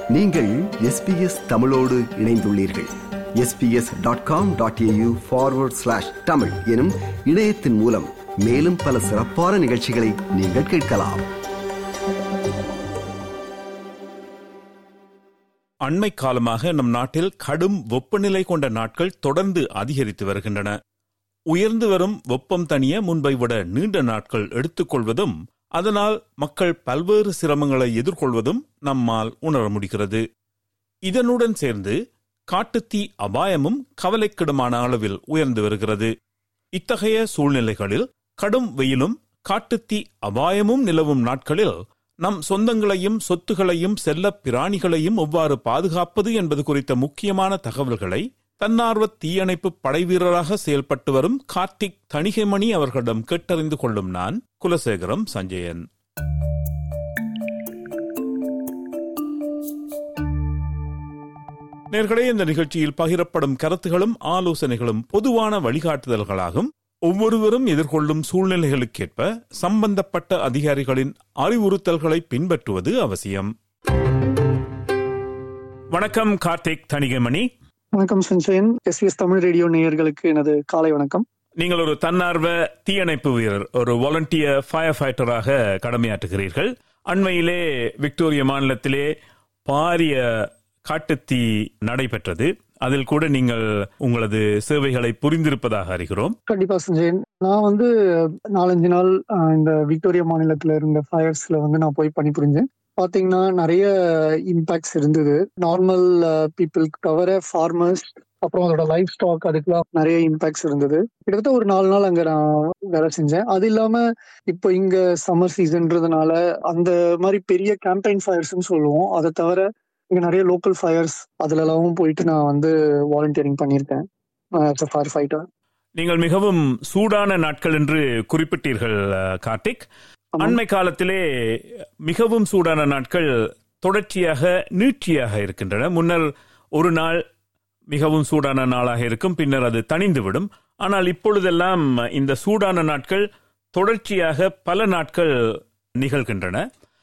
நீங்கள் எஸ்பிஎஸ் தமிழோடு இணைந்துள்ளீர்கள் SBS dot com dot AU forward slash Tamil எனும் இணையத்தின் மூலம் மேலும் பல சிறப்பான நிகழ்ச்சிகளை நீங்கள் கேட்கலாம் அண்மை காலமாக நம் நாட்டில் கடும் வெப்பநிலை கொண்ட நாட்கள் தொடர்ந்து அதிகரித்து வருகின்றன உயர்ந்து வரும் வெப்பம் தணிய முன்பை விட நீண்ட நாட்கள் எடுத்துக்கொள்வதும் அதனால் மக்கள் பல்வேறு சிரமங்களை எதிர்கொள்வதும் நம்மால் உணர முடிகிறது இதனுடன் சேர்ந்து காட்டுத்தீ அபாயமும் கவலைக்கிடமான அளவில் உயர்ந்து வருகிறது இத்தகைய சூழ்நிலைகளில் கடும் வெயிலும் காட்டுத்தீ அபாயமும் நிலவும் நாட்களில் நம் சொந்தங்களையும் சொத்துகளையும் செல்ல பிராணிகளையும் எவ்வாறு பாதுகாப்பது என்பது குறித்த முக்கியமான தகவல்களை தன்னார்வ தீயணைப்பு படைவீரராக செயல்பட்டு வரும் கார்த்திக் தணிகைமணி அவர்களிடம் கேட்டறிந்து கொள்ளும் நான் குலசேகரம் சஞ்சயன் நேர்களே இந்த நிகழ்ச்சியில் பகிரப்படும் கருத்துகளும் ஆலோசனைகளும் பொதுவான வழிகாட்டுதல்களாகும் ஒவ்வொருவரும் எதிர்கொள்ளும் சூழ்நிலைகளுக்கேற்ப சம்பந்தப்பட்ட அதிகாரிகளின் அறிவுறுத்தல்களை பின்பற்றுவது அவசியம் வணக்கம் கார்த்திக் தணிகைமணி வணக்கம் சஞ்சயன் எஸ்விஎஸ் தமிழ் ரேடியோ நேயர்களுக்கு எனது காலை வணக்கம் நீங்கள் ஒரு தன்னார்வ தீயணைப்பு வீரர் ஒரு வாலண்டியர் ஃபயர் ஃபைட்டராக கடமையாற்றுகிறீர்கள் அண்மையிலே விக்டோரியா மாநிலத்திலே பாரிய காட்டுத்தீ நடைபெற்றது அதில் கூட நீங்கள் உங்களது சேவைகளை புரிந்திருப்பதாக அறிகிறோம் கண்டிப்பா சஞ்சயன் நான் வந்து நாலஞ்சு நாள் அஹ், இந்த விக்டோரியா மாநிலத்துல இருந்த ஃபயர்ஸ்ல வந்து நான் போய் பணிபுரிஞ்சேன் பாத்தீங்கன்னா நிறைய இம்பாக்ட்ஸ் இருந்தது நார்மல் பீப்புளுக்கு தவிர ஃபார்மர்ஸ் அப்புறம் அதோட லைஃப் ஸ்டாக் அதுக்கெல்லாம் நிறைய இம்பாக்ட்ஸ் இருந்தது கிட்டத்தட்ட ஒரு நாலு நாள் அங்க நான் வேலை செஞ்சேன் அது இல்லாம இப்போ இங்க சம்மர் சீசன்றதுனால அந்த மாதிரி பெரிய கேம்பெயின் ஃபயர்ஸ்னு சொல்லுவோம் அதை தவிர இங்க நிறைய லோக்கல் ஃபயர்ஸ் அதுல எல்லாம் போயிட்டு நான் வந்து வாலண்டியரிங் பண்ணியிருக்கேன் ஃபயர் ஃபைட்டர் நீங்கள் மிகவும் சூடான நாட்கள் என்று குறிப்பிட்டீர்கள் அஹ், கார்த்திக் ஆமாம். அண்மை காலத்திலே மிகவும் சூடான நாட்கள் தொடர்ச்சியாக நீட்சியாக இருக்கின்றன முன்னர் ஒரு நாள் மிகவும் சூடான நாளாக இருக்கும் பின்னர் அது தணிந்துவிடும் ஆனால் இப்பொழுதெல்லாம் இந்த சூடான நாட்கள் தொடர்ச்சியாக பல நாட்கள் நிகழ்கின்றன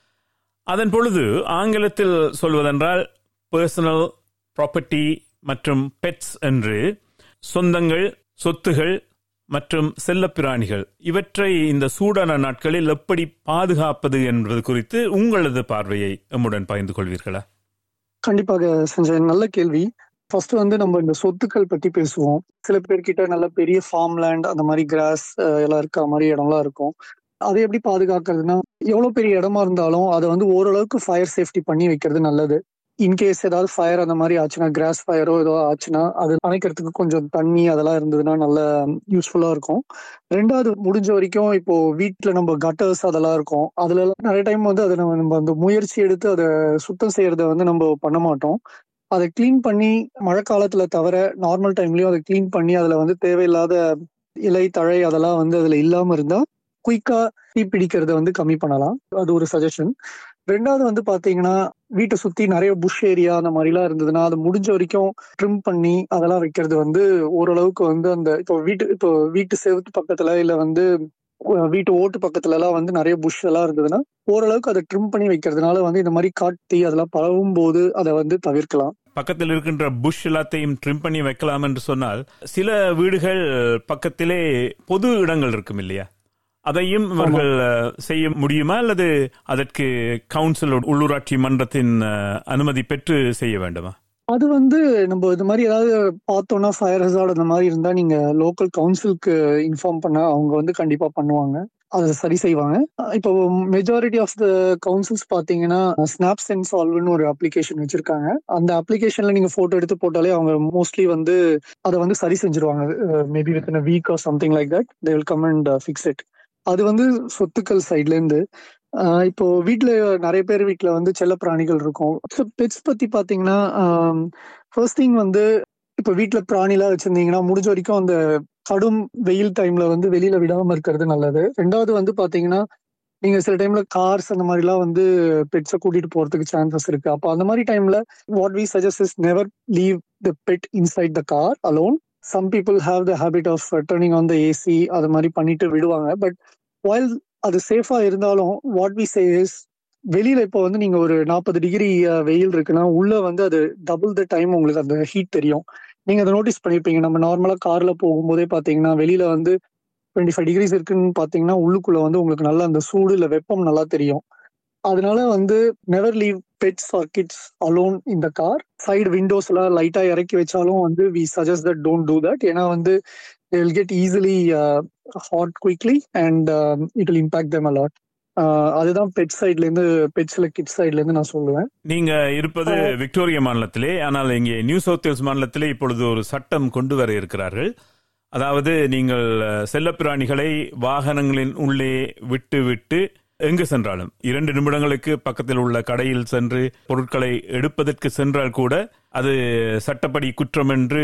அதன் பொழுது ஆங்கிலத்தில் சொல்வதென்றால் பர்சனல் ப்ராப்பர்ட்டி மற்றும் பெட்ஸ் என்று சொந்தங்கள் சொத்துகள் மற்றும் செல்லப்பிராணிகள் இவற்றை இந்த சூடான நாட்களில் எப்படி பாதுகாப்பது என்பது குறித்து உங்களது பார்வையை எம்முடன் பகிர்ந்து கொள்வீர்களா கண்டிப்பாக சஞ்சய் நல்ல கேள்வி ஃபர்ஸ்ட் வந்து நம்ம இந்த சொத்துக்கள் பத்தி பேசுவோம் சில பேர்கிட்ட நல்ல பெரிய ஃபார்ம் லேண்ட் அந்த மாதிரி கிராஸ் எல்லாம் இருக்க மாதிரி இடம்லாம் இருக்கும் அதை எப்படி பாதுகாக்கிறதுனா எவ்வளவு பெரிய இடமா இருந்தாலும் அதை வந்து ஓரளவுக்கு ஃபயர் சேஃப்டி பண்ணி வைக்கிறது நல்லது இன்கேஸ் ஏதாவது ஃபயர் அந்த மாதிரி ஆச்சுன்னா கிராஸ் ஃபயரோ ஏதோ ஆச்சுன்னா அது அணைக்கிறதுக்கு கொஞ்சம் தண்ணி அதெல்லாம் இருந்ததுன்னா நல்ல யூஸ்ஃபுல்லா இருக்கும் ரெண்டாவது முடிஞ்ச வரைக்கும் இப்போ வீட்டுல நம்ம கட்டர்ஸ் அதெல்லாம் இருக்கும் அதுல எல்லாம் நிறைய டைம் வந்து அதை நம்ம நம்ம அந்த முயற்சி எடுத்து அதை சுத்தம் செய்யறத வந்து நம்ம பண்ண மாட்டோம் அதை க்ளீன் பண்ணி மழை காலத்துல தவிர நார்மல் டைம்லயும் அதை க்ளீன் பண்ணி அதுல வந்து தேவையில்லாத இலை தழை அதெல்லாம் வந்து அதுல இல்லாம இருந்தா குயிக்கா தீ பிடிக்கிறத வந்து கம்மி பண்ணலாம் அது ஒரு சஜஷன் ரெண்டாவது வந்து பாத்தீங்கன்னா வீட்டை சுத்தி நிறைய புஷ் ஏரியா அந்த மாதிரிலாம் இருந்ததுன்னா அது முடிஞ்ச வரைக்கும் ட்ரிம் பண்ணி அதெல்லாம் வைக்கிறது வந்து ஓரளவுக்கு வந்து அந்த இப்போ வீட்டு இப்போ வீட்டு செவுத்து பக்கத்துல இல்ல வந்து அஹ் வீட்டு ஓட்டு பக்கத்துல எல்லாம் வந்து நிறைய புஷ் எல்லாம் இருந்ததுன்னா ஓரளவுக்கு அதை ட்ரிம் பண்ணி வைக்கிறதுனால வந்து இந்த மாதிரி காட்டி அதெல்லாம் பரவும் போது அதை வந்து தவிர்க்கலாம் பக்கத்தில் இருக்கின்ற புஷ் எல்லாத்தையும் ட்ரிம் பண்ணி வைக்கலாம் என்று சொன்னால் சில வீடுகள் பக்கத்திலே பொது இடங்கள் இருக்கும் இல்லையா அதையும் இவர்கள் அஹ், செய்ய முடியுமா அல்லது அதற்கு கவுன்சில் உள்ளூராட்சி மன்றத்தின் அஹ், அனுமதி பெற்று செய்ய வேண்டுமா அது வந்து நம்ம இது மாதிரி ஏதாவது பார்த்தோம்னா ஃபயர் ஹசார்ட் அந்த மாதிரி இருந்தா நீங்க லோக்கல் கவுன்சிலுக்கு இன்ஃபார்ம் பண்ண அவங்க வந்து கண்டிப்பா பண்ணுவாங்க அதை சரி செய்வாங்க இப்போ மெஜாரிட்டி ஆஃப் த கவுன்சில்ஸ் பாத்தீங்கன்னா ஸ்னாப் சென்சால்வ்னு ஒரு அப்ளிகேஷன் வச்சிருக்காங்க அந்த அப்ளிகேஷன்ல நீங்க போட்டோ எடுத்து போட்டாலே அவங்க மோஸ்ட்லி வந்து அதை வந்து சரி செஞ்சிருவாங்க maybe within week or something like that they will come and fix it அது வந்து சொத்துக்கள் சைட்ல இருந்து ஆஹ் இப்போ வீட்ல நிறைய பேர் வீட்ல வந்து செல்ல பிராணிகள் இருக்கும் பெட்ஸ் பத்தி பாத்தீங்கன்னா ஃபர்ஸ்ட் திங் வந்து இப்போ வீட்ல பிராணிலாம் வச்சிருந்தீங்கன்னா முடிஞ்ச வரைக்கும் அந்த கடும் வெயில் டைம்ல வந்து வெளியில விடாம இருக்கிறது நல்லது ரெண்டாவது வந்து பாத்தீங்கன்னா நீங்க சில டைம்ல கார்ஸ் அந்த மாதிரிலாம் வந்து பெட்ஸை கூட்டிட்டு போறதுக்கு சான்சஸ் இருக்கு அப்போ அந்த மாதிரி டைம்ல what we suggest is never leave the pet inside the car alone some people have the habit of turning on the AC அது மாதிரி பண்ணிட்டு விடுவாங்க பட் while அது சேஃபா இருந்தாலும் வாட் வி சே இஸ் வெளியில இப்போ வந்து நீங்க ஒரு நாற்பது டிகிரி வெயில் இருக்குன்னா உள்ள வந்து அது டபுள் த டைம் உங்களுக்கு அந்த ஹீட் தெரியும் நீங்க அதை நோட்டீஸ் பண்ணிருப்பீங்க நம்ம நார்மலா கார்ல போகும்போதே பாத்தீங்கன்னா வெளியில வந்து டுவெண்ட்டி ஃபைவ் டிகிரிஸ் இருக்குன்னு பாத்தீங்கன்னா உள்ளுக்குள்ள வந்து உங்களுக்கு நல்லா அந்த சூடு இல்ல வெப்பம் நல்லா தெரியும் அதனால வந்து never leave pets or kids alone இந்த கார் சைடு விண்டோஸ் எல்லாம் லைட்டா இறக்கி வச்சாலும் வந்து we suggest that don't do that ஏன்னா வந்து will get easily hot quickly and it will impact them a lot அதுதான் பெட் சைட்ல இருந்து பெட்ஸ்ல கிட் சைட்ல இருந்து நான் சொல்லுவேன் நீங்க இருப்பது விக்டோரியா மாநிலத்திலே ஆனால் இங்கே நியூ சவுத் வேல்ஸ் மாநிலத்திலே இப்பொழுது ஒரு சட்டம் கொண்டு வர இருக்கிறார்கள் அதாவது நீங்கள் செல்லப்பிராணிகளை வாகனங்களின் உள்ளே விட்டு விட்டு எங்கு சென்றாலும் இரண்டு நிமிடங்களுக்கு பக்கத்தில் உள்ள கடையில் சென்று பொருட்களை எடுப்பதற்கு சென்றால் கூட அது சட்டப்படி குற்றம் என்று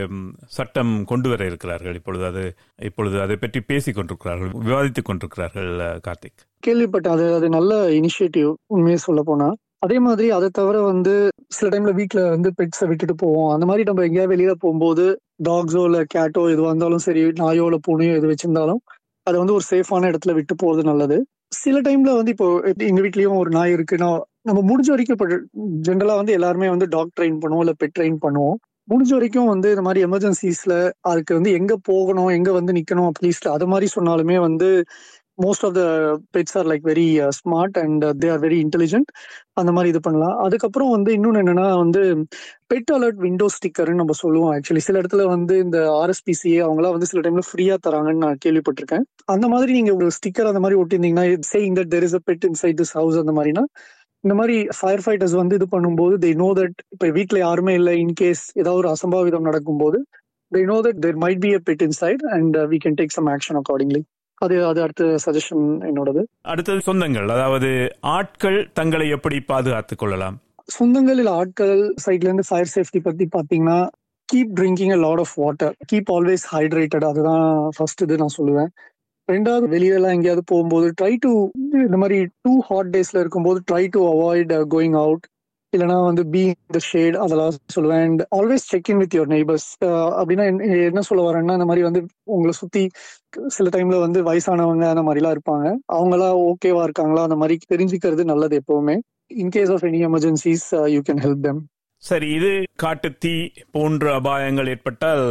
சட்டம் கொண்டு வர இருக்கிறார்கள் இப்பொழுது அது இப்பொழுது அதை பற்றி பேசிக் கொண்டிருக்கிறார்கள் விவாதித்துக் கொண்டிருக்கிறார்கள் கார்த்திக் கேள்விப்பட்டேன் அது அது நல்ல இனிஷியேட்டிவ் உண்மையை சொல்ல போனா அதே மாதிரி அதை தவிர வந்து சில டைம்ல வீட்டுல வந்து பெட்ஸை விட்டுட்டு போவோம் அந்த மாதிரி நம்ம எங்கேயாவது வெளியில போகும்போது டாக்ஸோ இல்ல கேட்டோ எதுவாக இருந்தாலும் சரி நாயோ இல்ல பூனையோ எது வச்சிருந்தாலும் அதை வந்து ஒரு சேஃபான இடத்துல விட்டு போறது நல்லது சில டைம்ல வந்து இப்போ எங்க வீட்லயும் ஒரு நாய் இருக்குன்னா நம்ம முடிஞ்ச வரைக்கும் இப்போ ஜென்ரலா வந்து எல்லாருமே வந்து டாக் ட்ரெயின் பண்ணுவோம் இல்ல பெட் ட்ரெயின் பண்ணுவோம் முடிஞ்ச வரைக்கும் வந்து இந்த மாதிரி எமர்ஜென்சிஸ்ல அதுக்கு வந்து எங்க போகணும் எங்க வந்து நிக்கணும் அட்லீஸ்ட் அது மாதிரி சொன்னாலுமே வந்து most of the pets are like very smart and they are very intelligent அந்த மாதிரி இது பண்ணலாம் அதுக்கப்புறம் வந்து இன்னொன்று என்னன்னா வந்து பெட் அலர்ட் விண்டோ ஸ்டிக்கர்னு நம்ம சொல்லுவோம் ஆக்சுவலி சில இடத்துல வந்து இந்த ஆர்எஸ்பிசிஏ அவங்களாம் வந்து சில டைம்ல ஃப்ரீயா தராங்கன்னு நான் கேள்விப்பட்டிருக்கேன் அந்த மாதிரி நீங்க ஒரு ஸ்டிக்கர் அந்த மாதிரி ஒட்டியிருந்தீங்கன்னா saying that there is a pet inside this house அந்த மாதிரினா இந்த மாதிரி ஃபயர் ஃபைட்டர்ஸ் வந்து இது பண்ணும்போது தே நோ தட் இப்போ வீட்டில் யாருமே இல்லை இன்கேஸ் ஏதாவது ஒரு அசம்பாவிதம் நடக்கும்போது they know that there might be a pet inside and we can take some action accordingly அது அது அடுத்த சஜஷன் என்னோடது அடுத்தது சொந்தங்கள் அதாவது ஆட்கள் தங்களை எப்படி பாதுகாத்துக் கொள்ளலாம் சொந்தங்கள் இல்ல ஆட்கள் சைட்ல இருந்து ஃபயர் சேஃப்டி பத்தி பாத்தீங்கன்னா keep drinking a lot of water keep always hydrated அதுதான் ஃபர்ஸ்ட் இது நான் சொல்லுவேன் ரெண்டாவது வெளியில எங்கேயாவது போகும்போது ட்ரை டு இந்த மாதிரி டூ ஹாட் டேஸ்ல இருக்கும்போது try to avoid going out இல்லைனா வந்து பி இந்த ஷேட் அதெல்லாம் சொல்லுவேன் and always check in with your neighbours அப்படின்னா என்ன சொல்ல வரேன்னா இந்த மாதிரி வந்து உங்களை சுத்தி சில டைம்ல வந்து வயசானவங்க அந்த மாதிரிலாம் இருப்பாங்க அவங்களாம் ஓகேவா இருக்காங்களா அந்த மாதிரி தெரிஞ்சுக்கிறது நல்லது எப்பவுமே in case of any emergencies you can help them சரி இது காட்டு தீ போன்ற அபாயங்கள் ஏற்பட்டால்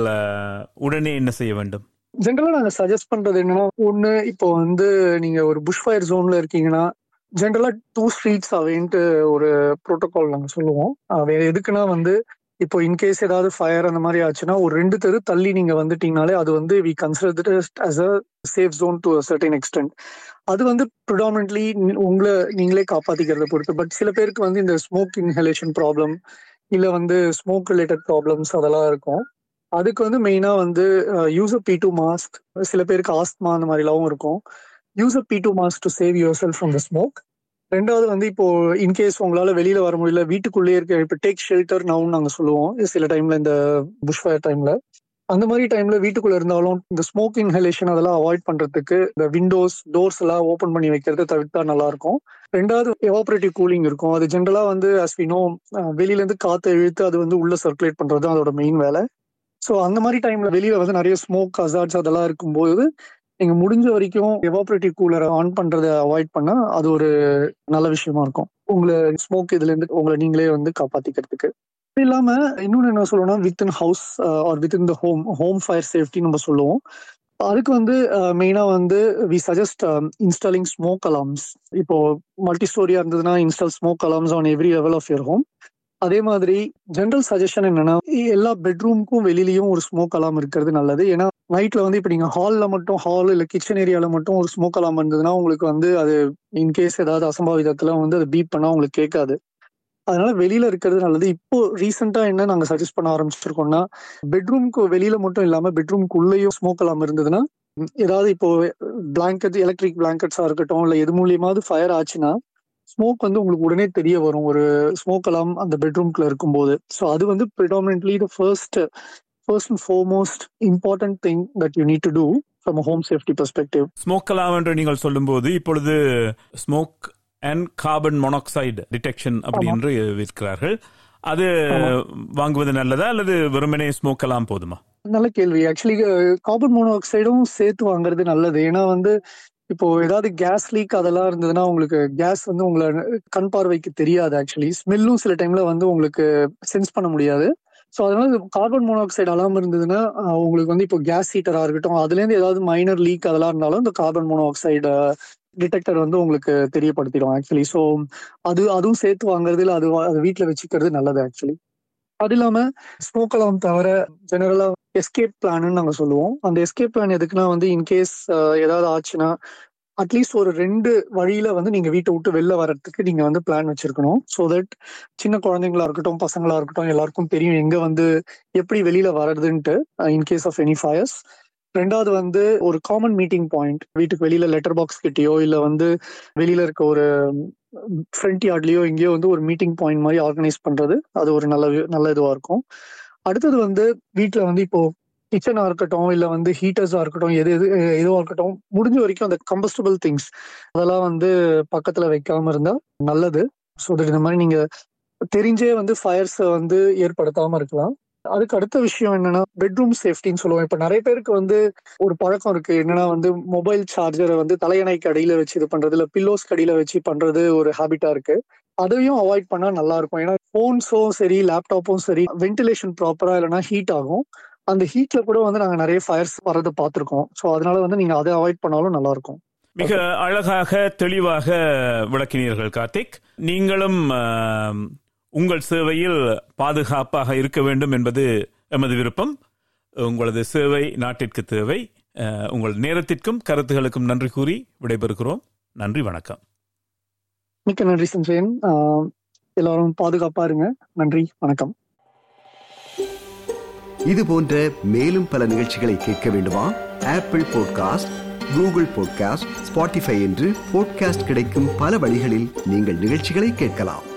உடனே என்ன செய்ய வேண்டும் ஜென்ரலா நாங்க சஜஸ்ட் பண்றது என்னன்னா ஒண்ணு இப்போ வந்து நீங்க ஒரு புஷ் ஃபயர் ஜோன்ல இருக்கீங்கன்னா ஜென்ரலா டூ ஸ்ட்ரீட்ஸ் அவைன்ட்டு ஒரு ப்ரோட்டோகால் நாங்க சொல்லுவோம் அது எதுக்குன்னா வந்து இப்போ இன்கேஸ் ஏதாவது ஃபயர் அந்த மாதிரி ஆச்சுன்னா ஒரு ரெண்டு தெரு தள்ளி நீங்க வந்துட்டீங்கனாலே அது வந்து we consider as a safe zone to certain extent அது வந்து ப்ரிடாமினெட்லி உங்களை நீங்களே காப்பாத்திக்கிறத பொறுத்து பட் சில பேருக்கு வந்து இந்த ஸ்மோக் இன்ஹலேஷன் ப்ராப்ளம் இல்ல வந்து ஸ்மோக் ரிலேட்டட் ப்ராப்ளம்ஸ் அதெல்லாம் இருக்கும் அதுக்கு வந்து மெயினா வந்து யூஸ் பி டூ மாஸ்க் சில பேருக்கு ஆஸ்மா அந்த மாதிரிலாம் இருக்கும் use P two mask to save yourself from the smoke ரெண்டாவது வந்து இப்போ இன்கேஸ் உங்களால வெளியில வர முடியல வீட்டுக்குள்ளேயே இருக்க இப்போ டேக் ஷெல்டர் நவுன் நாங்க சொல்லுவோம் சில டைம்ல இந்த புஷ் ஃபயர் டைம்ல அந்த மாதிரி டைம்ல வீட்டுக்குள்ள இருந்தாலும் இந்த ஸ்மோக் இன்ஹலேஷன் அதெல்லாம் அவாய்ட் பண்றதுக்கு இந்த விண்டோஸ் டோர்ஸ் எல்லாம் ஓப்பன் பண்ணி வைக்கிறத தவிர்த்தா நல்லா இருக்கும் ரெண்டாவது எவாபரேட்டிவ் கூலிங் இருக்கும் அது ஜென்ரலா வந்து அஸ் வி நோ வெளியில இருந்து காத்து இழுத்து அது வந்து உள்ள சர்க்குலேட் பண்றது அதோட மெயின் வேலை ஸோ அந்த மாதிரி டைம்ல வெளியில வந்து நிறைய ஸ்மோக் அசார்ட்ஸ் அதெல்லாம் இருக்கும்போது நீங்க முடிஞ்ச வரைக்கும் எவாபரேட்டிவ் கூலரை ஆன் பண்றதை அவாய்ட் பண்ணா அது ஒரு நல்ல விஷயமா இருக்கும் உங்களை ஸ்மோக் இதுல இருந்து உங்களை நீங்களே வந்து காப்பாத்திக்கிறதுக்கு இது இல்லாம இன்னொன்னு என்ன சொல்லணும்னா within house or within the home home fire safety நம்ம சொல்லுவோம் அதுக்கு வந்து மெயினா வந்து we suggest installing smoke alarms இப்போ மல்டி ஸ்டோரியா இருந்ததுன்னா install smoke alarms on every level of your home அதே மாதிரி ஜென்ரல் சஜஷன் என்னன்னா எல்லா பெட்ரூம்க்கும் வெளியிலயும் ஒரு ஸ்மோக் அலாம் இருக்கிறது நல்லது ஏன்னா நைட்ல வந்து இப்ப நீங்க ஹால்ல மட்டும் ஹால் இல்ல கிச்சன் ஏரியால மட்டும் ஒரு ஸ்மோக் அலாம் இருந்ததுன்னா உங்களுக்கு வந்து அது இன்கேஸ் ஏதாவது அசம்பாவிதத்துல வந்து அது பீப் பண்ணா உங்களுக்கு கேட்காது அதனால வெளியில இருக்கிறது நல்லது இப்போ ரீசெண்டா என்ன நாங்க சஜஸ்ட் பண்ண ஆரம்பிச்சிருக்கோம்னா பெட்ரூம்க்கு வெளியில மட்டும் இல்லாம பெட்ரூம்க்கு உள்ளேயும் ஸ்மோக் அலாம் இருந்ததுன்னா ஏதாவது இப்போ பிளாங்கெட் எலக்ட்ரிக் பிளாங்கெட்ஸா இருக்கட்டும் இல்ல எது மூலியமாவது ஃபயர் ஆச்சுன்னா ஸ்மோக் வந்து உங்களுக்கு உடனே தெரிய வரும் ஒரு ஸ்மோக் அலாம் அந்த பெட்ரூம்குள்ள இருக்கும்போது ஸோ அது வந்து predominantly the first first and foremost important thing that you need to do from home safety perspective smoke alarm என்று நீங்கள் சொல்லும்போது இப்பொழுது smoke and carbon monoxide detection அப்படி என்று விற்கிறார்கள் அது வாங்குவது நல்லதா அல்லது வெறுமனே ஸ்மோக் எல்லாம் போதுமா நல்ல கேள்வி ஆக்சுவலி கார்பன் மோனாக்சைடும் சேர்த்து வாங்குறது நல்லது ஏன்னா வந்து இப்போ ஏதாவது கேஸ் லீக் அதெல்லாம் இருந்ததுன்னா உங்களுக்கு கேஸ் வந்து உங்களை கண் பார்வைக்கு தெரியாது ஆக்சுவலி ஸ்மெல்லும் சில டைம்ல வந்து உங்களுக்கு சென்ஸ் பண்ண முடியாது ஸோ அதனால கார்பன் மோனாக்சைடு அலாம் இருந்ததுன்னா அஹ், உங்களுக்கு வந்து இப்போ கேஸ் ஹீட்டரா இருக்கட்டும் அதுலேருந்து ஏதாவது மைனர் லீக் அதெல்லாம் இருந்தாலும் இந்த கார்பன் மோனாக்சைடு டிடெக்டர் வந்து உங்களுக்கு தெரியப்படுத்திடும் ஆக்சுவலி ஸோ அது அதுவும் சேர்த்து வாங்குறது இல்லை அது வா- அது வீட்டில் வச்சுக்கிறது நல்லது ஆக்சுவலி அது இல்லாம ஸ்மோக் அலாம் தவிர ஜெனரலா எஸ்கேப் பிளான்னு நாங்க சொல்லுவோம் அந்த எஸ்கேப் பிளான் எதுக்குன்னா வந்து இன்கேஸ் ஏதாவது ஆச்சுன்னா அட்லீஸ்ட் ஒரு ரெண்டு வழியில வந்து நீங்க வீட்டை விட்டு வெளில வர்றதுக்கு நீங்க வந்து பிளான் வச்சிருக்கணும் ஸோ தட் சின்ன குழந்தைங்களா இருக்கட்டும் பசங்களா இருக்கட்டும் எல்லாருக்கும் தெரியும் எங்க வந்து எப்படி வெளியில வர்றதுன்ட்டு இன்கேஸ் ஆஃப் எனி ஃபயர்ஸ் ரெண்டாவது வந்து ஒரு காமன் மீட்டிங் பாயிண்ட் வீட்டுக்கு வெளியில லெட்டர் பாக்ஸ் கிட்டயோ இல்ல வந்து வெளியில இருக்க ஒரு ஃப்ரண்ட் யார்ட்லயோ எங்கேயோ வந்து ஒரு மீட்டிங் பாயிண்ட் மாதிரி ஆர்கனைஸ் பண்றது அது ஒரு நல்ல வி- நல்ல இதுவா இருக்கும் அடுத்தது வந்து வீட்ல வந்து இப்போ கிச்சனா இருக்கட்டும் இல்ல வந்து ஹீட்டர்ஸா இருக்கட்டும் எது எது அஹ் எதுவா இருக்கட்டும் முடிஞ்ச வரைக்கும் அந்த கம்பஸ்டபிள் திங்ஸ் அதெல்லாம் வந்து பக்கத்துல வைக்காம இருந்தா நல்லது ஸோ தட் இந்த மாதிரி நீங்க தெரிஞ்சே வந்து ஃபயர்ஸை வந்து ஏற்படுத்தாம இருக்கலாம் அதுக்கு அடுத்த விஷயம் என்னன்னா பெட்ரூம் சேஃப்டின்னு சொல்லுவோம் இப்ப நிறைய பேருக்கு வந்து ஒரு பழக்கம் இருக்கு என்னன்னா வந்து மொபைல் சார்ஜரை வந்து தலையணைக்கு அடியில வச்சு இது பண்றது இல்ல பில்லோஸ் அடியில வச்சு பண்றது ஒரு ஹாபிட்டா இருக்கு அதையும் அவாய்ட் பண்ணா நல்லா இருக்கும் ஏன்னா போன்ஸும் சரி லேப்டாப்பும் சரி வென்டிலேஷன் ப்ராப்பரா இல்லைன்னா ஹீட் ஆகும் அந்த ஹீட்ல கூட வந்து நாங்க நிறைய ஃபயர்ஸ் வரதை பார்த்திருக்கோம் ஸோ அதனால வந்து நீங்க அதை அவாய்ட் பண்ணாலும் நல்லா இருக்கும் மிக அழகாக தெளிவாக விளக்கினீர்கள் கார்த்திக் நீங்களும் ஆம், உங்கள் சேவையில் பாதுகாப்பாக இருக்க வேண்டும் என்பது எமது விருப்பம் உங்களது சேவை நாட்டிற்கு தேவை அஹ், உங்கள் நேரத்திற்கும் கருத்துகளுக்கும் நன்றி கூறி விடைபெறுகிறோம் நன்றி வணக்கம் மிக்க நன்றி சஞ்சயன் ஆஹ் எல்லாரும் பாதுகாப்பா இருங்க நன்றி வணக்கம் இது போன்ற மேலும் பல நிகழ்ச்சிகளை கேட்க வேண்டுமா Apple podcast Google podcast Spotify என்று பாட்காஸ்ட் கிடைக்கும் பல வழிகளில் நீங்கள் நிகழ்ச்சிகளை கேட்கலாம்